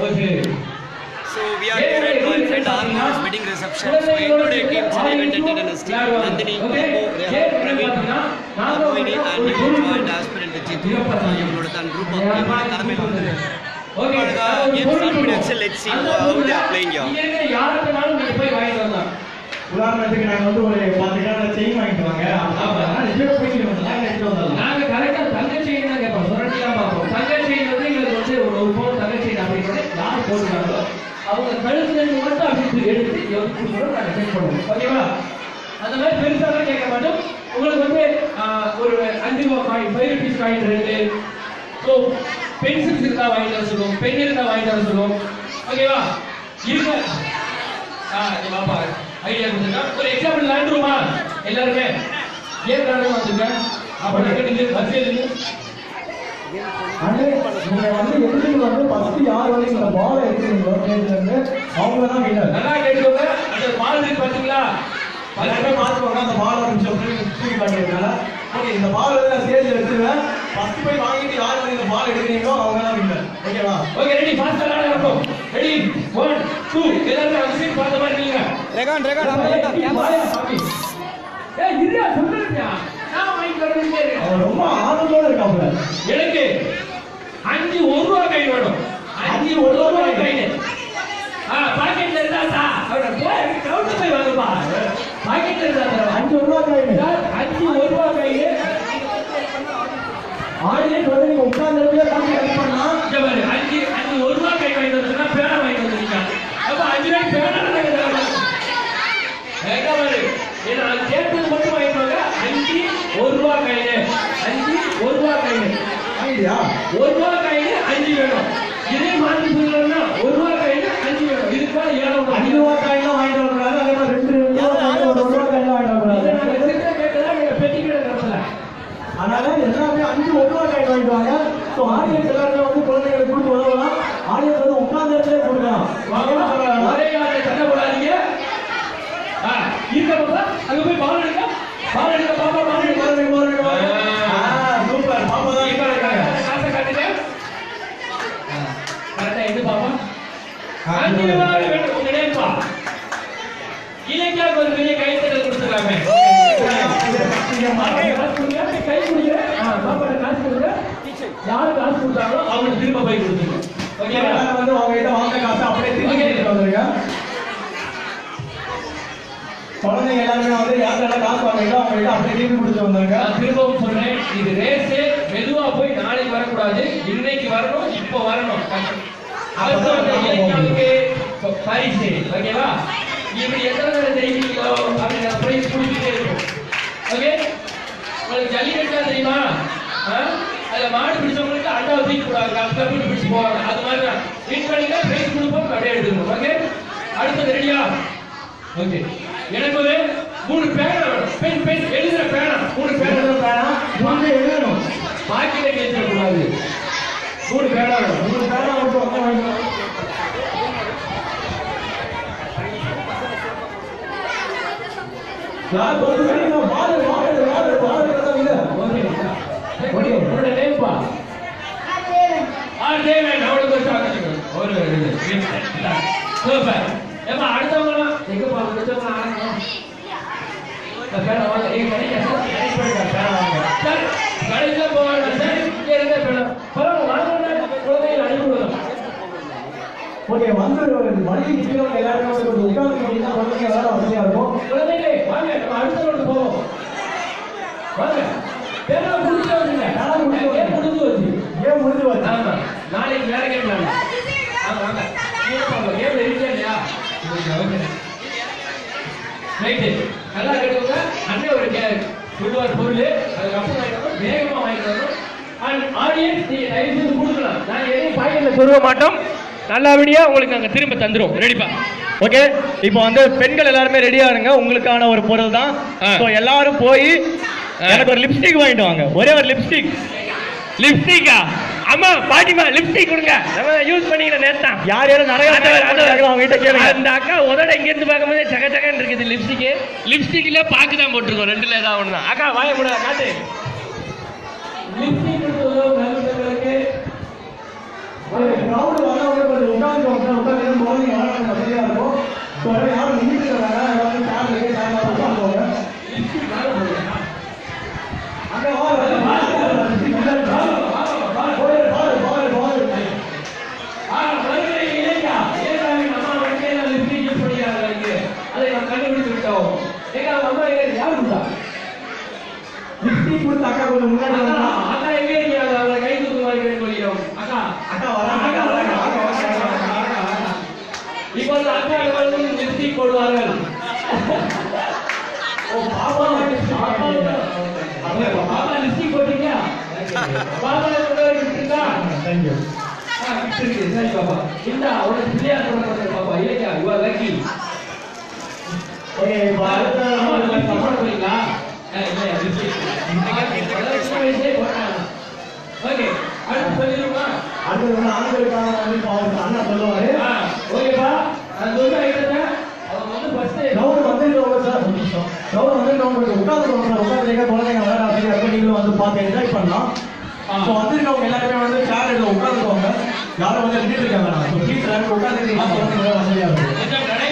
Okay So we are here at my friend Arnold's wedding reception. So included teams in event attendance team Nandini, Babu, Rehan, Praveen, Abhini and new joined aspirant Jitu. இவங்களோட தான் group of people தலைமையில் வந்து okay game start பண்ணியாச்சு. Let's see how they are playing here. யாருக்குனாலும் நீங்க போய் வாங்கிட்டு வரலாம் உதாரணத்துக்கு நாங்க வந்து ஒரு பத்து கிராம் செயின் வாங்கிட்டு வாங்க அப்படின்னா நிச்சயம் போயிட்டு வந்துடலாம் எடுத்து வந்துடலாம் நாங்க கரெக்டா தங்க செயின் தான் கேட்போம் சுரண்டிலாம் பார்ப்போம் தங்க செயின் வந்து எங்களுக்கு வந்து ஒரு ஒரு பவுன் தங்க செயின் அப்படின்னு யார் போட்டுருக்காங்களோ அவங்க கழுத்துல இருந்து மட்டும் அப்படி எடுத்து எவ்வளவு கொடுக்குறோம் நாங்க செக் பண்ணுவோம் ஓகேவா அந்த மாதிரி பெருசாலாம் கேட்க மாட்டோம் உங்களுக்கு வந்து ஆஹ், ஒரு அஞ்சு ரூபா காயின் ஃபைவ் ருபீஸ் காயின் ரெண்டு ஸோ பென்சில்ஸ் இருந்தா வாங்கிட்டு வர சொல்லுவோம் பென் இருந்தா வாங்கிட்டு வர சொல்லுவோம் ஓகேவா இருங்க ஆ இது பாப்பா ஐடியா கொடுத்துருக்கேன் ஒரு எக்ஸாம்பிள் விளாண்டுருமா எல்லாருமே ஏன் விளாண்டுமா வந்திருக்கேன் அப்ப நகட்டுங்க வரிசையில் இருக்கு அண்ணே, நீங்க வந்து எதிரில் வந்து first யார் வந்து இந்த ball அ எடுக்கிறீங்களோ, stage ல இருந்து, அவங்க தான் winner. நல்லா கேட்டுக்கோங்க அந்த மாதிரி பாத்தீங்களா எல்லாருமே பார்த்துக்கோங்க, அந்த ball அ ஒரு நிமிஷம் தூக்கி- தூக்கி காட்டுறதுனால. Okay, இந்த ball வந்து நான் stage ல வச்சிருவேன். first போய் வாங்கிட்டு யார் வந்து இந்த ball எடுக்கிறீங்களோ, அவங்க தான் winner. ஓகேவா? ஓகே ரெடி ஃபாஸ்டா விளாட இருக்கும் ரெடி 1 2 எல்லாரும் அந்த சைடு பார்த்த மாதிரி நில்லுங்க Regan, Regan, நம்ம ஏய், வாயா, சாமி. ஏய் இருயா சொல்லுறியா நான் வாங்கி வரேன் அவன் ரொம்ப ஆர்வத்தோட இருக்காப்புல. எனக்கு அஞ்சு ஒரு ரூபா கை வேணும் அஞ்சு ஒரு ரூபா கை ஆ பாக்கெட்ல இருந்தா தா அவட போய் கவுண்ட் போய் வாங்கப்பா பாக்கெட்ல இருந்தா தா அஞ்சு ரூபா காயின். அஞ்சு ஒரு ரூபா கை audience வந்து நீங்க உட்கார்ந்த இடத்துலயே பார்த்து help பண்ணா, இங்க பாரு அஞ்சு அஞ்சு ஒரு ரூபா கை வாங்கி வந்துச்சுன்னா பேனா வாங்கி வந்துருக்கீங்க அப்ப அஞ்சு ரூபாய்க்கு பேனா நாங்க தரோம் எங்க பாரு ஏன்னா அது கேட்டது மட்டும் வாங்கிப்பாங்க அஞ்சு ஒரு ரூபா கையில அஞ்சு ஒரு ரூபா கையில வாங்கிட்டியா? ஒரு ரூபா கையில அஞ்சு வேணும் இதே மாத்தி சொல்லணும்னா ஒரு ரூபா கையில அஞ்சு வேணும் இதுக்கு மேல ஏழு அஞ்சு ரூபா காயின்லாம் வாங்கிட்டு வரக்கூடாது. அதே மாதிரி ரெண்டு ரூபா காயின், ஒரு ரூபா காயின்லாம் வாங்கிட்டு வரக்கூடாது. அதனால எல்லாமே அஞ்சு ஒரு ரூபா காயின் வாங்கிட்டு வாங்க ஸோ ஆடியன்ஸ் எல்லாருமே வந்து குழந்தைங்களுக்கு கொடுத்து உதவலாம் ஆடியன்ஸ் வந்து உட்கார்ந்த இடத்துல கொடுக்கலாம் வாங்கன்னு சொல்றாங்க. ஒரே ஆளை சண்டை போடாதீங்க ஆ, இருக்க பாப்பா, அங்க போய் பால் எடுங்க பால் எடுங்க பாப்பா பால் எடுங்க பாருங்க, பாருங்க, பாருங்க. ஆ, சூப்பர் பாப்பா தான் இப்ப இருக்காங்க. காசை காட்டுங்க கரெக்டா எது பாப்பா அஞ்சு ரூபாய் வேணும் உங்க நேர்ப்பா இலக்கியாவுக்கு ஒரு பெரிய கைத்தட்டல் கொடுத்துருக்காங்க காசு கொடுங்க, கை கொடுங்க. ஆ, பாப்பாட்ட காசு கொடுங்க. யாரு காசு கொடுத்தாங்களோ அவங்களுக்கு திரும்ப போய் கொடுத்துருங்க ஓகேவா எல்லாரும் வந்து அவங்க கிட்ட வாங்க காசு அப்படியே திருப்பி Okay. கொடுத்துட்டு வந்துருங்க குழந்தைங்க எல்லாருமே வந்து யாருக்கெல்லாம் காசு வாங்கிட்டோ அவங்க கிட்ட அப்படியே திருப்பி கொடுத்துட்டு வந்துருங்க நான் திரும்பவும் சொல்றேன் இது ரேஸு மெதுவா போய் நாளைக்கு வரக்கூடாது இன்னைக்கு வரணும் இப்போ வரணும் அப்பதான் அந்த இலக்கியாவுக்கு ப- பரிசு ஓகேவா இப்படி எத்தனை தடவை ஜெயிக்கிறீங்களோ அப்படி நான் பிரைஸ் கொடுத்துட்டே இருக்கும் ஓகே உங்களுக்கு ஜல்லிக்கட்டு தெரியுமா ஆ? அதுல மாடு பிடிச்சவங்களுக்கு அண்டாவை தூக்கி கூடாது கப் கப்புன்னு பிடிச்சு போவாங்க அது மாதிரி தான் வின் பண்ணிங்க பிரைஸ் கொடுப்போம் அப்படியே எடுத்துக்கணும் ஓகே அடுத்தது ரெடியா ஓகே எனக்கு ஒரு மூணு பேனா வேணும் பென் பென் எழுதுற பேனா மூணு பேனா எழுதுற பேனா, மூணு எழுதணும். பாக்கியில கேட்க கூடாது மூணு பேனா வேணும் மூணு பேனா மட்டும் வந்து வாங்கிக்கணும். யார் பொறுத்த வரைக்கும் பால் பால் பால் பால் தான் இல்ல ஓகே உன்னோட நேம் பா ஆ தேவன் அவளுக்கு ஒரு சாக்கு ஒரு சூப்பர் ஏப்பா அடுத்தவங்களாம் எங்கப்பா அடுத்தவங்க ஆரம்பம் பேனா வாங்க ஏ கடைக்கு கடைக்கு போயிட்டா பேனா வாங்க சார் கடைக்கு போவாங்க சார் இங்க இருந்த பேனா பரவாயில்ல வாங்க குழந்தைகள் அனுப்பி விடலாம் ஓகே வந்து மளிகை கீழே எல்லாருமே வந்து கொஞ்சம் உட்கார்ந்து கேட்டீங்கன்னா குழந்தைங்க விளையாட வசதியா இருக்கும் குழந்தைகளே வாங்க நம்ம அடுத்த ரவுண்டு போவோம் வாங்க பேனா முடிச்சு வச்சுங்க பேனா முடிச்சு வச்சுங்க. ஏன் முடிஞ்சு வச்சு ஏன் முடிஞ்சு வருது ஆமா நாளைக்கு வேற கேம் விளையாடலாம் ஆமா வாங்க கேம் இருக்கா இல்லையா ரைட்டு நல்லா கேட்டுக்கோங்க அண்ணன் ஒரு கே சொல்லுவார் பொருள் அதுக்கப்புறம் வாங்கிக்கணும் வேகமா வாங்கிக்கணும் அண்ட் ஆடியன்ஸ் நீங்க தயவு செய்து கொடுக்கலாம் நாங்க எதையும் பாக்கெட்ல சொருக மாட்டோம் நல்லபடியா உங்களுக்கு நாங்க திரும்ப தந்துரும் ரெடிப்பா ஓகே இப்போ வந்து பெண்கள் எல்லாருமே ரெடியா இருங்க உங்களுக்கான ஒரு பொருள் தான் ஆ. ஸோ எல்லாரும் போய் ஆ. எனக்கு ஒரு லிப்ஸ்டிக் வாங்கிட்டு வாங்க ஒரே ஒரு லிப்ஸ்டிக் லிப்ஸ்டிக்கா அம்மா பாட்டிமா லிப்ஸ்டிக் கொடுங்க நம்ம யூஸ் பண்ணிக்கிற நேரத்தான் யார் யாரும் நிறைய அது வேற, அது வேற. அவங்க கிட்ட கேளுங்க அந்த அக்கா உதட இங்க இருந்து பார்க்கும்போது சக சகன்னு இருக்குது லிப்ஸ்டிக் லிப்ஸ்டிக்ல பாக்கு தான் போட்டிருக்கோம் ரெண்டுல ஏதாவது ஒன்று தான் அக்கா வாய முடா காட்டு லிப்ஸ்டிக் கிரௌண்ட் வந்தவங்க கொஞ்சம் உட்கார்ந்து லிப்ஸ்டிக் மேல போடுங்க அங்க வா வா வா பால் பால் பால் பால் ஆனா வருகிற இளைஞா ஏற்கனவே நம்ம வண்டியில லிப்ஸ்டிக் யூஸ் பண்ணிக்கிறாங்க இங்க அதை நாம் கண்டுபிடித்து விட்டோம் ஏங்க அவங்க அம்மா எங்க யாரு கொடுத்தா லிப்ஸ்டிக் கொடுத்து அக்கா கொஞ்சம் முன்னாடி அக்கா வந்தா அக்கா எங்க இருக்கியா அவளை கை தூக்கு மாதிரி சொல்லிடும் அக்கா அக்கா வராங்க அக்கா வராங்க அக்கா வராங்க இப்போது அக்கா அவர்களும் லிப்ஸ்டிக் போடுவார்கள் ஓ பாப்பா பாப்பா அவங்க பாப்பா லிப்ஸ்டிக் போட்டீங்க பாப்பா கொண்டு போய் விட்டுருக்கா தேங்க் யூ ஆ, gift இருக்கு. சரி பாப்பா இந்த உனக்கு பிள்ளையார் போட பாப்பா இல்லையா யூ ஆர் லக்கி ஓகே இப்போ அடுத்த அம்மா நம்ம லிப்ஸ்டிக் போட பார்க்கலாம். போறீங்களா ஆ, இல்லையா லிப்ஸ்டிக் ஓகே அடுத்து சொல்லிடுமா அடுத்தது வந்து ஆண்களுக்கான வந்து இப்போ அவர் அண்ணா சொல்லுவாரு ஆ, ஓகேப்பா நான் சொல்ற ஐட்டத்தை அவங்க வந்து ஃபர்ஸ்ட் கிரௌண்ட் வந்துருக்கவங்க சார் ஒரு நிமிஷம் கிரௌண்ட் வந்துருக்கவங்க கொஞ்சம் உட்காந்துக்கோங்க சார் உட்காந்துருக்க குழந்தைங்க விளையாட ஆசையா இருக்கும் நீங்களும் வந்து பார்த்து என்ஜாய் பண்ணலாம் ஆ. ஸோ வந்திருக்கவங்க எல்லாருமே வந்து சேர் எடுத்து உட்காந்துக்கோங்க யாரும் வந்து நின்றுட்டு இருக்க வேணாம் ஸோ ப்ளீஸ் எல்லாரும் உட்காந்துருக்கீங்க குழந்தைங்க வசதியாக இருக்கும் கொஞ்சம் கடை